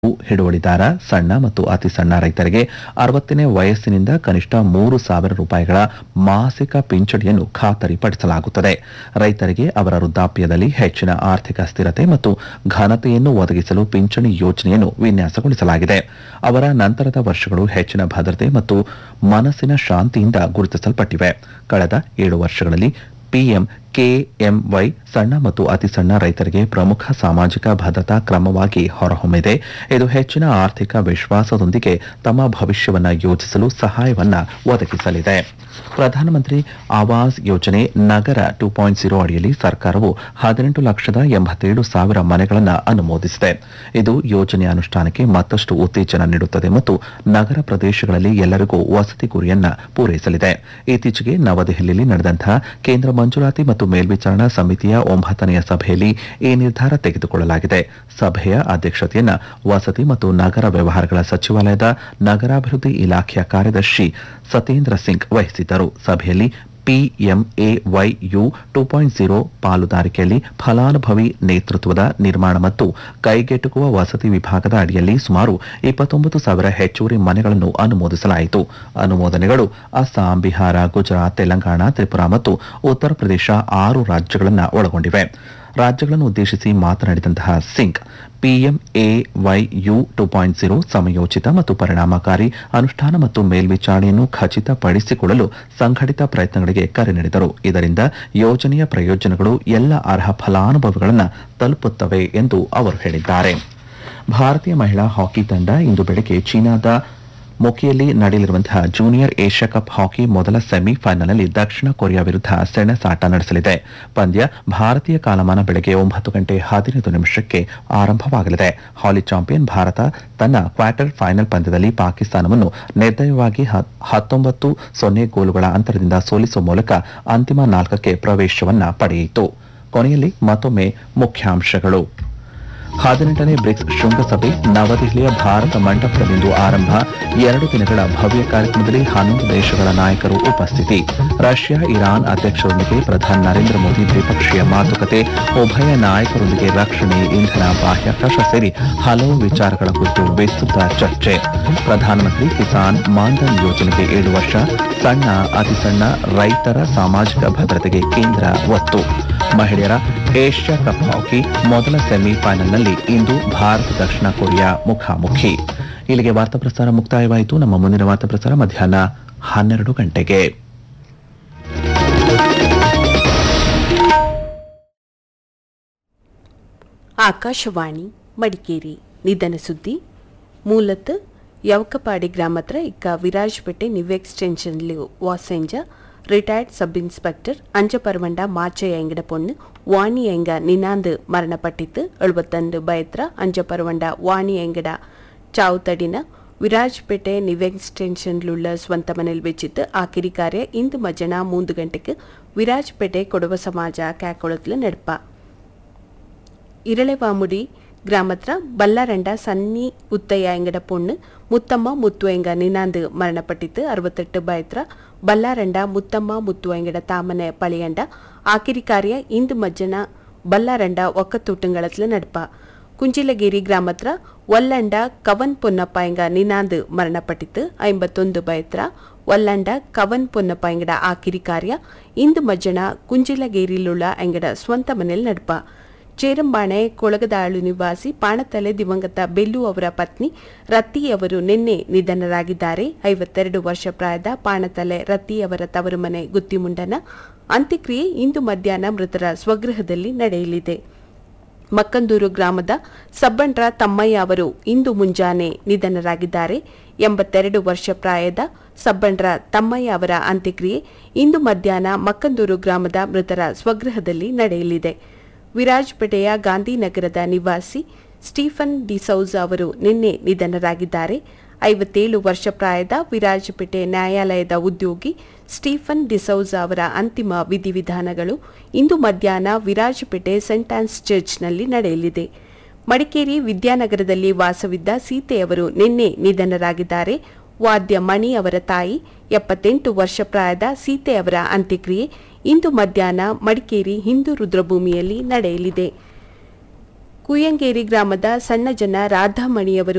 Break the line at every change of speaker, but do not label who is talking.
ಹಿಡುವಳಿದಾರ ಸಣ್ಣ ಮತ್ತು ಅತಿ ಸಣ್ಣ ರೈತರಿಗೆ ಅರವತ್ತನೇ ವಯಸ್ಸಿನಿಂದ ಕನಿಷ್ಠ ಮೂರು ಸಾವಿರ ರೂಪಾಯಿಗಳ ಮಾಸಿಕ ಪಿಂಚಣಿಯನ್ನು ಖಾತರಿಪಡಿಸಲಾಗುತ್ತದೆ ರೈತರಿಗೆ ಅವರ ವೃದ್ಧಾಪ್ಯದಲ್ಲಿ ಹೆಚ್ಚಿನ ಆರ್ಥಿಕ ಸ್ಥಿರತೆ ಮತ್ತು ಘನತೆಯನ್ನು ಒದಗಿಸಲು ಪಿಂಚಣಿ ಯೋಜನೆಯನ್ನು ವಿನ್ಯಾಸಗೊಳಿಸಲಾಗಿದೆ ಅವರ ನಂತರದ ವರ್ಷಗಳು ಹೆಚ್ಚಿನ ಭದ್ರತೆ ಮತ್ತು ಮನಸ್ಸಿನ ಶಾಂತಿಯಿಂದ ಗುರುತಿಸಲ್ಪಟ್ಟಿವೆ ಕಳೆದ ಏಳು ವರ್ಷಗಳಲ್ಲಿ ಪಿಎಂ ಕೆಎಂವೈ ಸಣ್ಣ ಮತ್ತು ಅತಿ ಸಣ್ಣ ರೈತರಿಗೆ ಪ್ರಮುಖ ಸಾಮಾಜಿಕ ಭದ್ರತಾ ಕ್ರಮವಾಗಿ ಹೊರಹೊಮ್ಮಿದೆ ಇದು ಹೆಚ್ಚಿನ ಆರ್ಥಿಕ ವಿಶ್ವಾಸದೊಂದಿಗೆ ತಮ್ಮ ಭವಿಷ್ಯವನ್ನ ಯೋಜಿಸಲು ಸಹಾಯವನ್ನ ಒದಗಿಸಲಿದೆ ಪ್ರಧಾನಮಂತ್ರಿ ಆವಾಸ್ ಯೋಜನೆ ನಗರ ಟೂ ಪಾಯಿಂಟ್ ಜೀರೋ ಅಡಿಯಲ್ಲಿ ಸರ್ಕಾರವು ಹದಿನೆಂಟು ಲಕ್ಷದ ಎಂಬತ್ತೇಳು ಸಾವಿರ ಮನೆಗಳನ್ನು ಅನುಮೋದಿಸಿದೆ ಇದು ಯೋಜನೆಯ ಅನುಷ್ಠಾನಕ್ಕೆ ಮತ್ತಷ್ಟು ಉತ್ತೇಜನ ನೀಡುತ್ತದೆ ಮತ್ತು ನಗರ ಪ್ರದೇಶಗಳಲ್ಲಿ ಎಲ್ಲರಿಗೂ ವಸತಿ ಗುರಿಯನ್ನ ಪೂರೈಸಲಿದೆ ಇತ್ತೀಚೆಗೆ ನವದೆಹಲಿಯಲ್ಲಿ ನಡೆದಂತಹ ಕೇಂದ್ರ ಮಂಜೂರಾತಿ ಮತ್ತು ಮೇಲ್ವಿಚಾರಣಾ ಸಮಿತಿಯ ಒಂಬತ್ತನೆಯ ಸಭೆಯಲ್ಲಿ ಈ ನಿರ್ಧಾರ ತೆಗೆದುಕೊಳ್ಳಲಾಗಿದೆ ಸಭೆಯ ಅಧ್ಯಕ್ಷತೆಯನ್ನ ವಸತಿ ಮತ್ತು ನಗರ ವ್ಯವಹಾರಗಳ ಸಚಿವಾಲಯದ ನಗರಾಭಿವೃದ್ಧಿ ಇಲಾಖೆಯ ಕಾರ್ಯದರ್ಶಿ ಸತೇಂದ್ರ ಸಿಂಗ್ ವಹಿಸಿದ್ದರು ಸಭೆಯಲ್ಲಿ ಪಿಎಂಎವೈಯು ಟೂ ಪಾಯಿಂಟ್ ಜೀರೋ ಪಾಲುದಾರಿಕೆಯಲ್ಲಿ ಫಲಾನುಭವಿ ನೇತೃತ್ವದ ನಿರ್ಮಾಣ ಮತ್ತು ಕೈಗೆಟುಕುವ ವಸತಿ ವಿಭಾಗದ ಅಡಿಯಲ್ಲಿ ಸುಮಾರು ಇಪ್ಪತ್ತೊಂಬತ್ತು ಸಾವಿರ ಹೆಚ್ಚುವರಿ ಮನೆಗಳನ್ನು ಅನುಮೋದಿಸಲಾಯಿತು ಅನುಮೋದನೆಗಳು ಅಸ್ಸಾಂ ಬಿಹಾರ ಗುಜರಾತ್ ತೆಲಂಗಾಣ ತ್ರಿಪುರಾ ಮತ್ತು ಉತ್ತರ ಪ್ರದೇಶ ಆರು ರಾಜ್ಯಗಳನ್ನು ಒಳಗೊಂಡಿವೆ ರಾಜ್ಯಗಳನ್ನು ಉದ್ದೇಶಿಸಿ ಮಾತನಾಡಿದಂತಹ Singh PMAYU two point zero ಸಮಯೋಚಿತ ಮತ್ತು ಪರಿಣಾಮಕಾರಿ ಅನುಷ್ಠಾನ ಮತ್ತು ಮೇಲ್ವಿಚಾರಣೆಯನ್ನು ಖಚಿತಪಡಿಸಿಕೊಳ್ಳಲು ಸಂಘಟಿತ ಪ್ರಯತ್ನಗಳಿಗೆ ಕರೆ ನೀಡಿದರು ಇದರಿಂದ ಯೋಜನೆಯ ಪ್ರಯೋಜನಗಳು ಎಲ್ಲ ಅರ್ಹ ಫಲಾನುಭವಿಗಳನ್ನು ತಲುಪುತ್ತವೆ ಎಂದು ಅವರು ಹೇಳಿದ್ದಾರೆ ಭಾರತೀಯ ಮಹಿಳಾ ಹಾಕಿ ತಂಡ ಇಂದು ಬೆಳಗ್ಗೆ ಚೀನಾದ ಮೊಕಿಯಲ್ಲಿ ನಡೆಯಲಿರುವಂತಹ ಜೂನಿಯರ್ ಏಷ್ಯಾ ಕಪ್ ಹಾಕಿ ಮೊದಲ ಸೆಮಿಫೈನಲ್ನಲ್ಲಿ ದಕ್ಷಿಣ ಕೊರಿಯಾ ವಿರುದ್ಧ ಸೆಣಸಾಟ ನಡೆಸಲಿದೆ ಪಂದ್ಯ ಭಾರತೀಯ ಕಾಲಮಾನ ಬೆಳಗ್ಗೆ ಒಂಬತ್ತು ಗಂಟೆ ಹದಿನೈದು ನಿಮಿಷಕ್ಕೆ ಆರಂಭವಾಗಲಿದೆ ಹಾಲಿ ಚಾಂಪಿಯನ್ ಭಾರತ ತನ್ನ ಕ್ವಾರ್ಟರ್ ಫೈನಲ್ ಪಂದ್ಯದಲ್ಲಿ ಪಾಕಿಸ್ತಾನವನ್ನು ನಿರ್ದಯವಾಗಿ ಹ- ಹತ್ತೊಂಬತ್ತು ಸೊನ್ನೆ ಗೋಲುಗಳ ಅಂತರದಿಂದ ಸೋಲಿಸುವ ಮೂಲಕ ಅಂತಿಮ ನಾಲ್ಕಕ್ಕೆ ಪ್ರವೇಶವನ್ನ ಪಡೆಯಿತು ಕೊನೆಯಲ್ಲಿ ಮತ್ತೊಮ್ಮೆ ಮುಖ್ಯಾಂಶಗಳು ಹದಿನೆಂಟನೇ ಬ್ರಿಕ್ಸ್ ಶೃಂಗಸಭೆ ನವದೆಹಲಿಯ ಭಾರತ ಮಂಟಪದಲ್ಲಿಂದು ಆರಂಭ ಎರಡು ದಿನಗಳ ಭವ್ಯ ಕಾರ್ಯಕ್ರಮದಲ್ಲಿ ಹನ್ನೊಂದು ದೇಶಗಳ ನಾಯಕರು ಉಪಸ್ಥಿತಿ ರಷ್ಯಾ ಇರಾನ್ ಅಧ್ಯಕ್ಷರೊಂದಿಗೆ ಪ್ರಧಾನಿ ನರೇಂದ್ರ ಮೋದಿ ದ್ವಿಪಕ್ಷೀಯ ಮಾತುಕತೆ ಉಭಯ ನಾಯಕರೊಂದಿಗೆ ರಕ್ಷಣೆ ಇಂಧನ ಬಾಹ್ಯಾಕಾಶ ಸೇರಿ ಹಲವು ವಿಚಾರಗಳ ಕುರಿತು ವಿಸ್ತೃತ ಚರ್ಚೆ ಪ್ರಧಾನಮಂತ್ರಿ ಕಿಸಾನ್ ಮಾನ್ಧನ್ ಯೋಜನೆಗೆ ಏಳು ವರ್ಷ ಸಣ್ಣ ಅತಿ ಸಣ್ಣ ರೈತರ ಸಾಮಾಜಿಕ ಭದ್ರತೆಗೆ ಕೇಂದ್ರ ಒತ್ತು ಮಹಿಳೆಯರ ಏಷ್ಯಾ ಕಪ್ ಹಾಕಿ ಮೊದಲ ಸೆಮಿಫೈನಲ್ನಲ್ಲಿ ಇಂದು ಭಾರತ ದಕ್ಷಿಣ ಕೊರಿಯಾ ಮುಖಾಮುಖಿ ಇಲ್ಲಿಗೆ ವಾರ್ತಾ ಪ್ರಸಾರ ಮುಕ್ತಾಯವಾಯಿತು ನಮ್ಮ ಮುಂದಿನ ವಾರ್ತಾ ಪ್ರಸಾರ ಮಧ್ಯಾಹ್ನ ಹನ್ನೆರಡು ಗಂಟೆಗೆ
ಆಕಾಶವಾಣಿ ಮಡಿಕೇರಿ ನಿಧನ ಸುದ್ದಿ ಮೂಲತಃ ಯವಕಪಾಡಿ ಗ್ರಾಮ ಹತ್ರ ಇಕ್ಕ ವಿರಾಜ್ಪೇಟೆ ನಿವ್ ಎಕ್ಸ್ಟೆನ್ಷನ್ಲಿ ವಾಸೆಂಜ retired sub inspector Anjaparavanda Machaiah ಎಂಗಡ பொண்ணு வாணி எங்க நினாந்து மரணப்பட்டித்து எழுபத்தண்டு பயத்ர அஞ்சப்பரவண்ட வாணி எங்கட చావు తడిన విరాజ్పేటೆ నివ్ ఎక్స్టెన్షన్లుள்ள ಸ್ವಂತ ಮನೆಯಲ್ಲಿ ಬೆಚ್ಚಿತ್ತು ಆ ಕಿರಿಕಾರ್ಯ ಇಂದು ಮಧ್ಯಾಹ್ನ ಮೂಂದು ಗಂಟೆಗೆ ವಿರಾಜ್ಪೇಟೆ ಕೊಡವ ಸಮಾಜ ಕ್ಯಾಕೊಳತ್ಲು ನಡ್ಪ இரளைவாமுடி கிராமத்துல பல்லாரண்ட சன்னி உத்தையா எங்கட பொண்ணு முத்தம்மா முத்து எங்க நினாந்து மரணப்பட்டித்து அறுபத்தெட்டு பயத்ர பல்லாரண்ட முத்தம்மா முத்து எங்கட தாமನೆ ಪಳಿಯಂಡ ಆಕಿರಿ ಕಾರ್ಯ ಇಂದು ಮಜ್ಜನ ಬಲ್ಲಾರಂಡ ಒಕ್ಕತೂಟಂಗಳತ್ಲ ನಡ್ಪ ಕುಂಚಿಲಗೇರಿ ಗ್ರಾಮತ್ರ ಒಲ್ಲಂಡ ಕವನ್ ಪೊನ್ನಪ್ಪ ಎಂಗ ನಿನಾಂದು ಮರಣಪಟ್ಟಿತ್ತು ಐಂಬತ್ತೊಂದು ಬಯತ್ರ ಒಲ್ಲಂಡ ಕವನ್ ಪೊನ್ನಪ್ಪ ಎಂಗಡ ಆಕಿರಿ ಕಾರ್ಯ ಇಂದು ಮಜ್ಜನ ಕುಂಚಿಲಗೇರಿಲುಳ್ಳ ಎಂಗಡ ಸ್ವಂತ ಮನೆಯಲ್ಲಿ ನಡ್ಪ ಚೇರಂಬಾಣೆ ಕೊಳಗದಾಳು ನಿವಾಸಿ ಪಾಣತಲೆ ದಿವಂಗತ ಬೆಲ್ಲು ಅವರ ಪತ್ನಿ ರತ್ತಿ ಅವರು ನಿನ್ನೆ ನಿಧನರಾಗಿದ್ದಾರೆ ಐವತ್ತೆರಡು ವರ್ಷ ಪ್ರಾಯದ ಪಾಣತಲೆ ರತ್ತಿ ಅವರ ತವರು ಮನೆ ಗುತ್ತಿಮುಂಡನ ಅಂತ್ಯಕ್ರಿಯೆ ಇಂದು ಮಧ್ಯಾಹ್ನ ಮೃತರ ಸ್ವಗೃಹದಲ್ಲಿ ನಡೆಯಲಿದೆ ಮಕ್ಕಂದೂರು ಗ್ರಾಮದ ಸಬ್ಬಂಡ್ರ ತಮ್ಮಯ್ಯ ಅವರು ಇಂದು ಮುಂಜಾನೆ ನಿಧನರಾಗಿದ್ದಾರೆ ಎಂಬತ್ತೆರಡು ವರ್ಷ ಪ್ರಾಯದ ಸಬ್ಬಂಡ್ರ ತಮ್ಮಯ್ಯ ಅವರ ಅಂತ್ಯಕ್ರಿಯೆ ಇಂದು ಮಧ್ಯಾಹ್ನ ಮಕ್ಕಂದೂರು ಗ್ರಾಮದ ಮೃತರ ಸ್ವಗೃಹದಲ್ಲಿ ನಡೆಯಲಿದೆ ವಿರಾಜ್ಪೇಟೆಯ ಗಾಂಧಿನಗರದ ನಿವಾಸಿ ಸ್ಟೀಫನ್ ಡಿಸೌಜ ಅವರು ನಿನ್ನೆ ನಿಧನರಾಗಿದ್ದಾರೆ ಐವತ್ತೇಳು ವರ್ಷ ಪ್ರಾಯದ ವಿರಾಜಪೇಟೆ ನ್ಯಾಯಾಲಯದ ಉದ್ಯೋಗಿ ಸ್ಟೀಫನ್ ಡಿಸೌಜ ಅವರ ಅಂತಿಮ ವಿಧಿವಿಧಾನಗಳು ಇಂದು ಮಧ್ಯಾಹ್ನ ವಿರಾಜಪೇಟೆ ಸೆಂಟ್ ಆನ್ಸ್ ಚರ್ಚ್ನಲ್ಲಿ ನಡೆಯಲಿದೆ ಮಡಿಕೇರಿ ವಿದ್ಯಾನಗರದಲ್ಲಿ ವಾಸವಿದ್ದ ಸೀತೆಯವರು ನಿನ್ನೆ ನಿಧನರಾಗಿದ್ದಾರೆ ವಾದ್ಯ ಮಣಿ ಅವರ ತಾಯಿ ಎಪ್ಪತ್ತೆಂಟು ವರ್ಷ ಪ್ರಾಯದ ಸೀತೆ ಅವರ ಅಂತ್ಯಕ್ರಿಯೆ ಇಂದು ಮಧ್ಯಾಹ್ನ ಮಡಿಕೇರಿ ಹಿಂದೂ ರುದ್ರಭೂಮಿಯಲ್ಲಿ ನಡೆಯಲಿದೆ ಕುಯ್ಯಂಗೇರಿ ಗ್ರಾಮದ ಸಣ್ಣ ಜನ ರಾಧಾಮಣಿಯವರು